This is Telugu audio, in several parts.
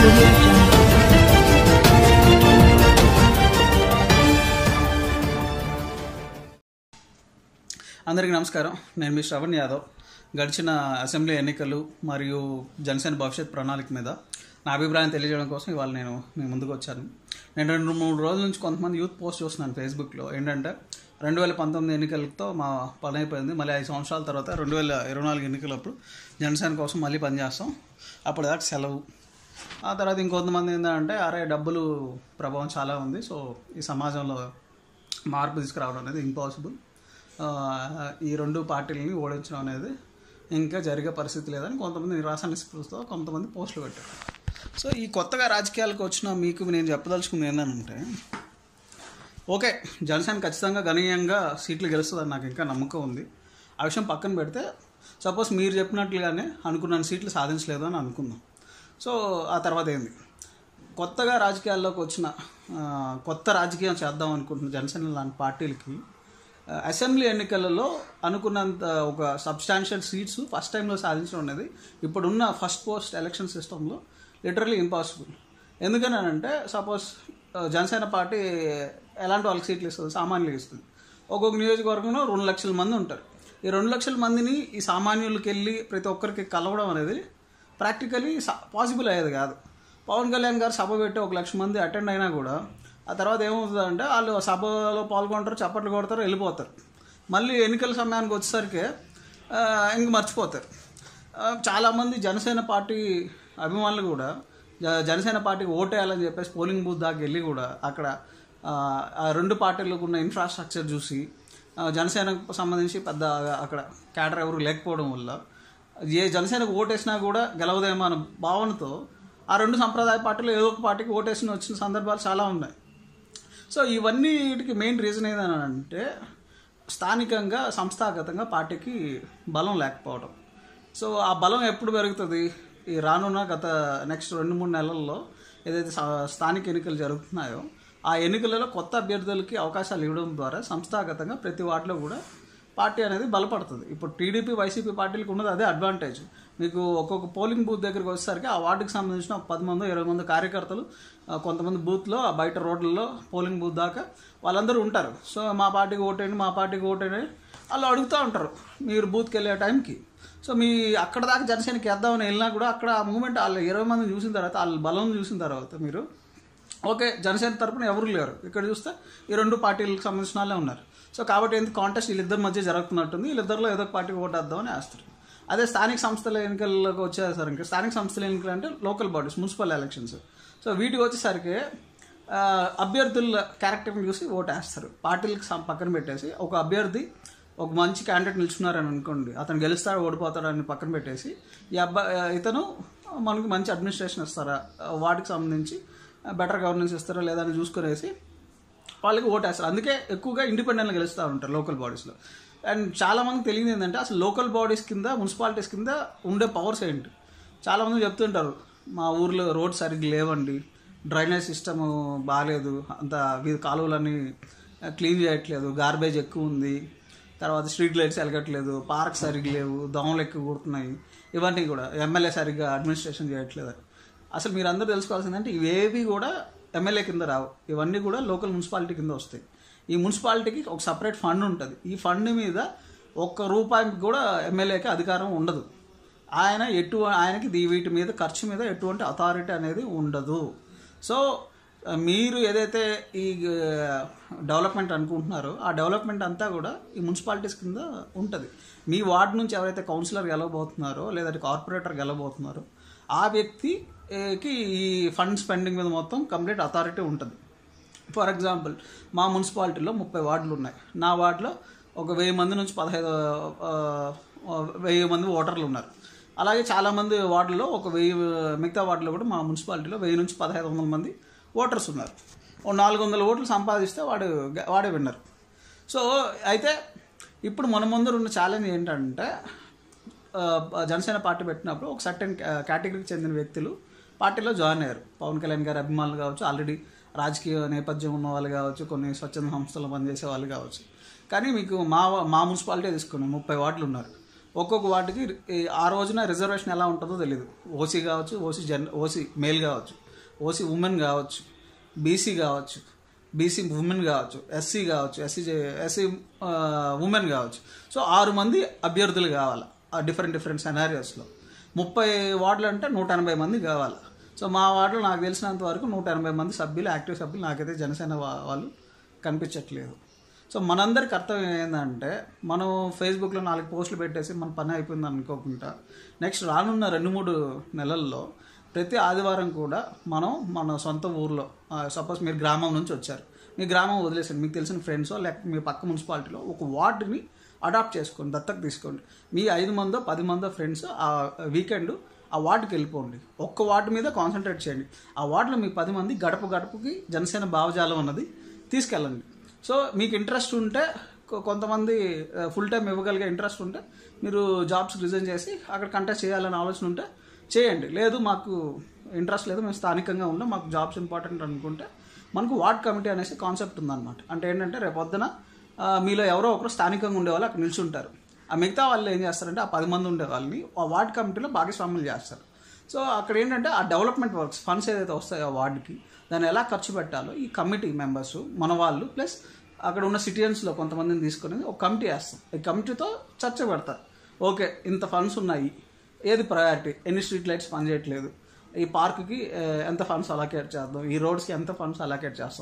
audio jungle. అందరికీ నమస్కారం నేను మీ శ్రవణ్ యాదవ్ గడిచిన అసెంబ్లీ ఎన్నికలు మరియు జనసేన భవిష్యత్ ప్రణాళిక మీద నా అభిప్రాయం తెలియజేయడం కోసం ఇవాళ నేను మీ ముందుకు వచ్చాను నేను రెండు మూడు రోజుల నుంచి కొంతమంది యూత్ పోస్ట్ చూస్తున్నాను ఫేస్బుక్లో ఏంటంటే రెండు వేల పంతొమ్మిది ఎన్నికలతో మా పని అయిపోయింది మళ్ళీ ఐదు సంవత్సరాల తర్వాత రెండు వేల ఇరవై నాలుగు ఎన్నికలప్పుడు జనసేన కోసం మళ్ళీ పనిచేస్తాం అప్పటిదాకా సెలవు ఆ తర్వాత ఇంకొంతమంది ఏంటంటే అరే డబ్బులు ప్రభావం చాలా ఉంది సో ఈ సమాజంలో మార్పు తీసుకురావడం అనేది ఇంపాసిబుల్ ఆ, ఈ రెండు పార్టీలని ఓడించడం అనేది ఇంకా జరిగే పరిస్థితి లేదని కొంతమంది నిరాశ నిస్పృహతో కొంతమంది పోస్టులు పెట్టారు సో ఈ కొత్తగా రాజకీయాలకు వచ్చిన మీకు నేను చెప్పదలుచుకుంది ఏంటంటే ఓకే జనసేన ఖచ్చితంగా గణనీయంగా సీట్లు గెలుస్తుందని నాకు ఇంకా నమ్మకం ఉంది ఆ విషయం పక్కన పెడితే సపోజ్ మీరు చెప్పినట్లుగానే అనుకున్న సీట్లు సాధించలేదు అని అనుకుందాం సో ఆ తర్వాత ఏంది కొత్తగా రాజకీయాల్లోకి వచ్చిన ఆ, కొత్త రాజకీయం చేద్దాం అనుకుంటున్న జనసేన లాంటి పార్టీలకి ఆ, అసెంబ్లీ ఎన్నికలలో అనుకున్నంత ఒక సబ్స్టాన్షియల్ సీట్స్ ఫస్ట్ టైంలో సాధించడం అనేది ఇప్పుడున్న ఫస్ట్ పోస్ట్ ఎలక్షన్ సిస్టంలో లిటరలీ ఇంపాసిబుల్ ఎందుకని అంటే సపోజ్ జనసేన పార్టీ ఎలాంటి వాళ్ళకి సీట్లు ఇస్తుంది సామాన్యులు ఇస్తుంది ఒక్కొక్క నియోజకవర్గంలో రెండు లక్షల మంది ఉంటారు ఈ రెండు లక్షల మందిని ఈ సామాన్యులకి వెళ్ళి ప్రతి ఒక్కరికి కలవడం అనేది ప్రాక్టికలీ పాసిబుల్ అయ్యేది కాదు పవన్ కళ్యాణ్ గారు సభ పెట్టి ఒక లక్ష మంది అటెండ్ అయినా కూడా ఆ తర్వాత ఏమవుతుందంటే వాళ్ళు సభలో పాల్గొంటారు చప్పట్లు కొడతారు వెళ్ళిపోతారు మళ్ళీ ఎన్నికల సమయానికి వచ్చేసరికి ఆ, ఇంక మర్చిపోతారు ఆ, చాలామంది జనసేన పార్టీ అభిమానులు కూడా జ- జనసేన పార్టీకి ఓటేయాలని చెప్పేసి పోలింగ్ బూత్ దాకా వెళ్ళి కూడా అక్కడ ఆ, ఆ రెండు పార్టీలకు ఉన్న ఇన్ఫ్రాస్ట్రక్చర్ చూసి ఆ, జనసేనకు సంబంధించి పెద్ద అక్కడ క్యాడర్ ఎవరు లేకపోవడం వల్ల ఏ జనసేనకు ఓటేసినా కూడా గెలవదేమో అన్న భావనతో ఆ రెండు సంప్రదాయ పార్టీలు ఏదో ఒక పార్టీకి ఓటేసిన వచ్చిన సందర్భాలు చాలా ఉన్నాయి సో ఇవన్నీ వీటికి మెయిన్ రీజన్ ఏదని అంటే స్థానికంగా సంస్థాగతంగా పార్టీకి బలం లేకపోవడం సో ఆ బలం ఎప్పుడు పెరుగుతుంది ఈ రానున్న గత నెక్స్ట్ రెండు మూడు నెలల్లో ఏదైతే సా- స్థానిక ఎన్నికలు జరుగుతున్నాయో ఆ ఎన్నికలలో కొత్త అభ్యర్థులకి అవకాశాలు ఇవ్వడం ద్వారా సంస్థాగతంగా ప్రతి వార్డులో కూడా పార్టీ అనేది బలపడుతుంది ఇప్పుడు టీడీపీ వైసీపీ పార్టీలకు ఉన్నది అదే అడ్వాంటేజ్ మీకు ఒక్కొక్క పోలింగ్ బూత్ దగ్గరికి వచ్చేసరికి ఆ వార్డుకి సంబంధించిన ఒక పది మంది ఇరవై మంది కార్యకర్తలు ఆ, కొంతమంది బూత్లో ఆ బయట రోడ్లలో పోలింగ్ బూత్ దాకా వాళ్ళందరూ ఉంటారు సో మా పార్టీకి ఓటేయండి మా పార్టీకి ఓటేయండి వాళ్ళు అడుగుతూ ఉంటారు మీరు బూత్కి వెళ్ళే టైంకి సో మీ అక్కడ దాకా జనసేనకి వేద్దామని వెళ్ళినా కూడా అక్కడ ఆ మూమెంట్ వాళ్ళు ఇరవై మందిని చూసిన తర్వాత వాళ్ళ బలం చూసిన తర్వాత మీరు ఓకే జనసేన తరపున ఎవరు లేరు ఇక్కడ చూస్తే ఈ రెండు పార్టీలకు సంబంధించిన వాళ్ళే ఉన్నారు సో కాబట్టి ఏంటి కాంటెస్ట్ వీళ్ళిద్దరి మధ్య జరుగుతున్నట్టుంది వీళ్ళిద్దరిలో ఏదో ఒక పార్టీకి ఓటేద్దామని వేస్తారు అదే స్థానిక సంస్థల ఎన్నికల్లోకి వచ్చేసరికి స్థానిక సంస్థల ఎన్నికలు అంటే local bodies municipal elections so వీటికి వచ్చేసరికి ఆ, అభ్యర్థుల క్యారెక్టర్ని చూసి ఓటు వేస్తారు పార్టీలకు సం- పక్కన పెట్టేసి ఒక అభ్యర్థి ఒక మంచి క్యాండిడేట్ నిల్చున్నారని అనుకోండి అతను గెలుస్తాడు ఓడిపోతాడు అని పక్కన పెట్టేసి ఈ అబ్బాయి ఇతను మనకి మంచి అడ్మినిస్ట్రేషన్ ఇస్తారా వాటికి సంబంధించి బెటర్ గవర్నెన్స్ ఇస్తారా లేదా అని చూసుకునేసి వాళ్ళకి ఓటేస్తారు అందుకే ఎక్కువగా ఇండిపెండెంట్గా గెలుస్తూ ఉంటారు లోకల్ బాడీస్లో అండ్ చాలా మందికి తెలియదు ఏంటంటే అసలు లోకల్ బాడీస్ కింద మున్సిపాలిటీస్ కింద ఉండే పవర్స్ ఏంటి చాలామంది చెప్తుంటారు మా ఊర్లో రోడ్ సరిగ్గా లేవండి డ్రైనేజ్ సిస్టమ్ బాగాలేదు అంత వీధి కాలువలన్నీ క్లీన్ చేయట్లేదు గార్బేజ్ ఎక్కువ ఉంది తర్వాత స్ట్రీట్ లైట్స్ వెలగట్లేదు పార్క్ సరిగ్గా లేవు దోమలు ఎక్కువ కుడుతున్నాయి ఇవన్నీ కూడా ఎమ్మెల్యే సరిగ్గా అడ్మినిస్ట్రేషన్ చేయట్లేదు అసలు మీరు అందరూ తెలుసుకోవాల్సిందంటే ఇవేవి కూడా ఎమ్మెల్యే కింద రావు ఇవన్నీ కూడా లోకల్ మున్సిపాలిటీ కింద వస్తాయి ఈ మున్సిపాలిటీకి ఒక సపరేట్ ఫండ్ ఉంటుంది ఈ ఫండ్ మీద ఒక్క రూపాయికి కూడా ఎమ్మెల్యేకి అధికారం ఉండదు ఆయన ఎటు ఆయనకి దీ వీటి మీద ఖర్చు మీద ఎటువంటి అథారిటీ అనేది ఉండదు సో ఆ, మీరు ఏదైతే ఈ డెవలప్మెంట్ అనుకుంటున్నారో ఆ డెవలప్మెంట్ అంతా కూడా ఈ మున్సిపాలిటీస్ కింద ఉంటుంది మీ వార్డు నుంచి ఎవరైతే కౌన్సిలర్ గెలవబోతున్నారో లేదంటే కార్పొరేటర్ గెలవబోతున్నారో ఆ వ్యక్తికి ఈ ఫండ్ స్పెండింగ్ మీద మొత్తం కంప్లీట్ అథారిటీ ఉంటుంది ఫర్ ఎగ్జాంపుల్ మా మున్సిపాలిటీలో ముప్పై వార్డులు ఉన్నాయి నా వార్డులో ఒక వెయ్యి మంది నుంచి పదహైదు ఆ, ఆ, వెయ్యి మంది ఓటర్లు ఉన్నారు అలాగే చాలామంది వార్డుల్లో ఒక వెయ్యి మిగతా వార్డులో కూడా మా మున్సిపాలిటీలో వెయ్యి నుంచి పదహైదు వందల మంది ఓటర్స్ ఉన్నారు ఓ నాలుగు వందల ఓట్లు సంపాదిస్తే వాడు వాడే విన్నర్ సో అయితే ఇప్పుడు మన ముందర ఉన్న ఛాలెంజ్ ఏంటంటే ఆ, జనసేన పార్టీ పెట్టినప్పుడు ఒక సర్టెన్ కేటగిరీకి చెందిన వ్యక్తులు పార్టీలో జాయిన్ అయ్యారు పవన్ కళ్యాణ్ గారి అభిమానులు కావచ్చు ఆల్రెడీ రాజకీయ నేపథ్యం ఉన్న వాళ్ళు కావచ్చు కొన్ని స్వచ్ఛంద సంస్థలు పనిచేసే వాళ్ళు కావచ్చు కానీ మీకు మా మా మున్సిపాలిటీ తీసుకున్నాం ముప్పై వార్డులు ఉన్నారు ఒక్కొక్క వాటికి ఈ ఆ రోజున రిజర్వేషన్ ఎలా ఉంటుందో తెలియదు ఓసీ కావచ్చు ఓసీ జన్ ఓసీ మేల్ కావచ్చు ఓసీ ఉమెన్ కావచ్చు బీసీ కావచ్చు బీసీ ఉమెన్ కావచ్చు ఎస్సీ కావచ్చు ఎస్సీ ఎస్సీ ఉమెన్ కావచ్చు సో ఆరు మంది అభ్యర్థులు కావాలి ఆ డిఫరెంట్ డిఫరెంట్ సెనారియోస్లో ముప్పై వార్డులు అంటే నూట ఎనభై మంది కావాలి సో మా వార్డులో నాకు తెలిసినంత వరకు నూట ఎనభై మంది సభ్యులు యాక్టివ్ సభ్యులు నాకైతే జనసేన వా- వాళ్ళు కనిపించట్లేదు సో మనందరి కర్తవ్యం ఏంటంటే మనం ఫేస్బుక్లో నాలుగు పోస్టులు పెట్టేసి మన పని అయిపోయింది అనుకోకుండా నెక్స్ట్ రానున్న రెండు మూడు నెలల్లో ప్రతి ఆదివారం కూడా మనం మన సొంత ఊర్లో సపోజ్ మీరు గ్రామం నుంచి వచ్చారు మీ గ్రామం వదిలేసండి మీకు తెలిసిన ఫ్రెండ్స్ లేకపోతే మీ పక్క మున్సిపాలిటీలో ఒక వార్డుని అడాప్ట్ చేసుకోండి దత్తకు తీసుకోండి మీ ఐదు మందో పది మందో ఫ్రెండ్స్ ఆ వీకెండ్ ఆ వార్డుకి వెళ్ళిపోండి ఒక్క వార్డు మీద కాన్సన్ట్రేట్ చేయండి ఆ వార్డులో మీ పది మంది గడప గడపకి జనసేన భావజాలం అన్నది తీసుకెళ్ళండి సో మీకు ఇంట్రెస్ట్ ఉంటే కొ- కొంతమంది ఫుల్ టైం ఇవ్వగలిగే ఇంట్రెస్ట్ ఉంటే మీరు జాబ్స్ రిజైన్ చేసి అక్కడ కంటెస్ట్ చేయాలనే ఆలోచన ఉంటే చేయండి లేదు మాకు ఇంట్రెస్ట్ లేదు మేము స్థానికంగా ఉన్నాం మాకు జాబ్స్ ఇంపార్టెంట్ అనుకుంటే మనకు వార్డ్ కమిటీ అనేసి కాన్సెప్ట్ ఉందన్నమాట అంటే ఏంటంటే రేపు పొద్దున ఆ, మీలో ఎవరో ఒకరు స్థానికంగా ఉండేవాళ్ళు అక్కడ నిల్చుంటారు ఆ మిగతా వాళ్ళు ఏం చేస్తారంటే ఆ పది మంది ఉండే వాళ్ళని ఆ వార్డ్ కమిటీలో భాగస్వాములు చేస్తారు సో అక్కడ ఏంటంటే ఆ డెవలప్మెంట్ వర్క్స్ ఫండ్స్ ఏదైతే వస్తాయో ఆ వార్డుకి దాన్ని ఎలా ఖర్చు పెట్టాలో ఈ కమిటీ మెంబర్స్ మన వాళ్ళు ప్లస్ అక్కడ ఉన్న సిటిజన్స్లో కొంతమందిని తీసుకొని ఒక కమిటీ వేస్తాం ఈ కమిటీతో చర్చ పెడతారు ఓకే ఇంత ఫండ్స్ ఉన్నాయి ఏది ప్రయారిటీ ఎన్ని స్ట్రీట్ లైట్స్ పనిచేయట్లేదు ఈ పార్క్కి ఆ, ఎంత ఫండ్స్ అలొకేట్ చేద్దాం ఈ రోడ్స్కి ఎంత ఫండ్స్ అలొకేట్ చేస్తాం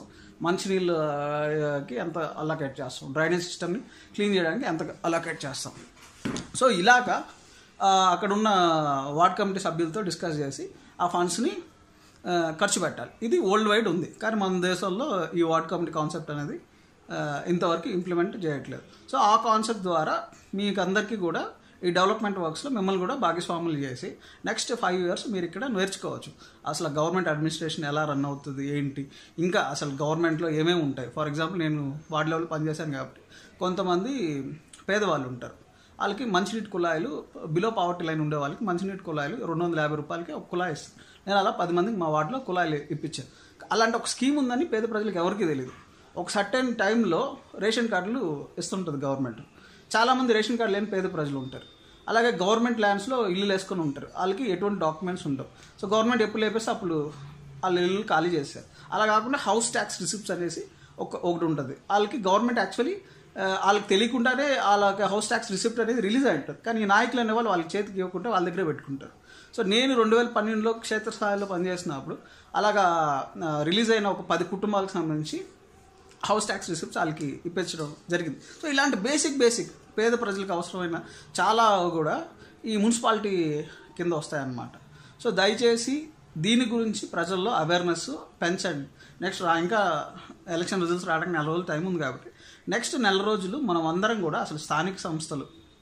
మంచినీళ్ళకి ఎంత అలొకేట్ చేస్తాం డ్రైనేజ్ సిస్టమ్ని క్లీన్ చేయడానికి ఎంత అలొకేట్ చేస్తాం సో ఇలాగా ఆ, అక్కడ ఉన్న వార్డ్ కమిటీ సభ్యులతో డిస్కస్ చేసి ఆ ఫండ్స్ని ఆ, ఖర్చు పెట్టాలి ఇది వరల్డ్ వైడ్ ఉంది కానీ మన దేశంలో ఈ వార్డ్ కమిటీ కాన్సెప్ట్ అనేది ఆ, ఇంతవరకు ఇంప్లిమెంట్ చేయట్లేదు సో ఆ కాన్సెప్ట్ ద్వారా మీకు అందరికీ కూడా ఈ డెవలప్మెంట్ వర్క్స్లో మిమ్మల్ని కూడా భాగస్వాములు చేసి నెక్స్ట్ ఫైవ్ ఇయర్స్ మీరు ఇక్కడ నేర్చుకోవచ్చు అసలు గవర్నమెంట్ అడ్మినిస్ట్రేషన్ ఎలా రన్ అవుతుంది ఏంటి ఇంకా అసలు గవర్నమెంట్లో ఏమేమి ఉంటాయి ఫర్ ఎగ్జాంపుల్ నేను వార్డ్ లెవెల్ పనిచేశాను కాబట్టి కొంతమంది పేదవాళ్ళు ఉంటారు వాళ్ళకి మంచినీటి కుళాయిలు బిలో పావర్టీ లైన్ ఉండే వాళ్ళకి మంచినీటి కుళాయిలు రెండు వందల యాభై రూపాయలకి ఒక కుళాయి ఇస్తాను నేను అలా పది మందికి మా వార్డులో కుళాయిలు ఇప్పించాను అలాంటి ఒక స్కీమ్ ఉందని పేద ప్రజలకు ఎవరికీ తెలియదు ఒక సర్టెన్ టైంలో రేషన్ కార్డులు ఇస్తుంటుంది గవర్నమెంట్ చాలామంది రేషన్ కార్డు లేని పేద ప్రజలు ఉంటారు అలాగే గవర్నమెంట్ ల్యాండ్స్లో ఇల్లు వేసుకొని ఉంటారు వాళ్ళకి ఎటువంటి డాక్యుమెంట్స్ ఉండవు సో గవర్నమెంట్ ఎప్పుడు లేపేస్తే అప్పుడు వాళ్ళ ఇల్లు ఖాళీ చేస్తారు అలా కాకుండా హౌస్ ట్యాక్స్ రిసిప్ట్స్ అనేసి ఒక ఒకటి ఉంటుంది వాళ్ళకి గవర్నమెంట్ యాక్చువల్లీ వాళ్ళకి తెలియకుండానే వాళ్ళకి హౌస్ ట్యాక్స్ రిసిప్ట్ అనేది రిలీజ్ అయి ఉంటుంది కానీ ఈ నాయకులు అనేవాళ్ళు వాళ్ళ చేతికి ఇవ్వకుండా వాళ్ళ దగ్గరే పెట్టుకుంటారు సో నేను రెండు వేల పన్నెండులో క్షేత్రస్థాయిలో పనిచేసినప్పుడు అలాగా ఆ, రిలీజ్ అయిన ఒక పది కుటుంబాలకు సంబంధించి హౌస్ ట్యాక్స్ రిసిప్ట్స్ వాళ్ళకి ఇప్పించడం జరిగింది సో ఇలాంటి బేసిక్ బేసిక్ పేద ప్రజలకు అవసరమైన చాలా కూడా ఈ మున్సిపాలిటీ కింద వస్తాయన్నమాట సో దయచేసి దీని గురించి ప్రజల్లో అవేర్నెస్ పెంచండి నెక్స్ట్ రా- ఇంకా ఎలక్షన్ రిజల్ట్స్ రావడానికి నెల రోజులు టైం ఉంది కాబట్టి నెక్స్ట్ నెల రోజులు మనం అందరం కూడా అసలు స్థానిక సంస్థలు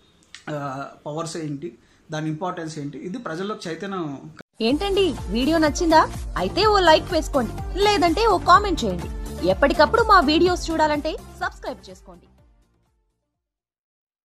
పవర్స్ ఏంటి దాని ఇంపార్టెన్స్ ఏంటి ఇది ప్రజల్లో చైతన్యం ఏంటండి వీడియో నచ్చిందా అయితే ఓ లైక్ వేసుకోండి లేదంటే ఓ కామెంట్ చేయండి ఎప్పటికప్పుడు మా వీడియోస్ చూడాలంటే సబ్స్క్రైబ్ చేసుకోండి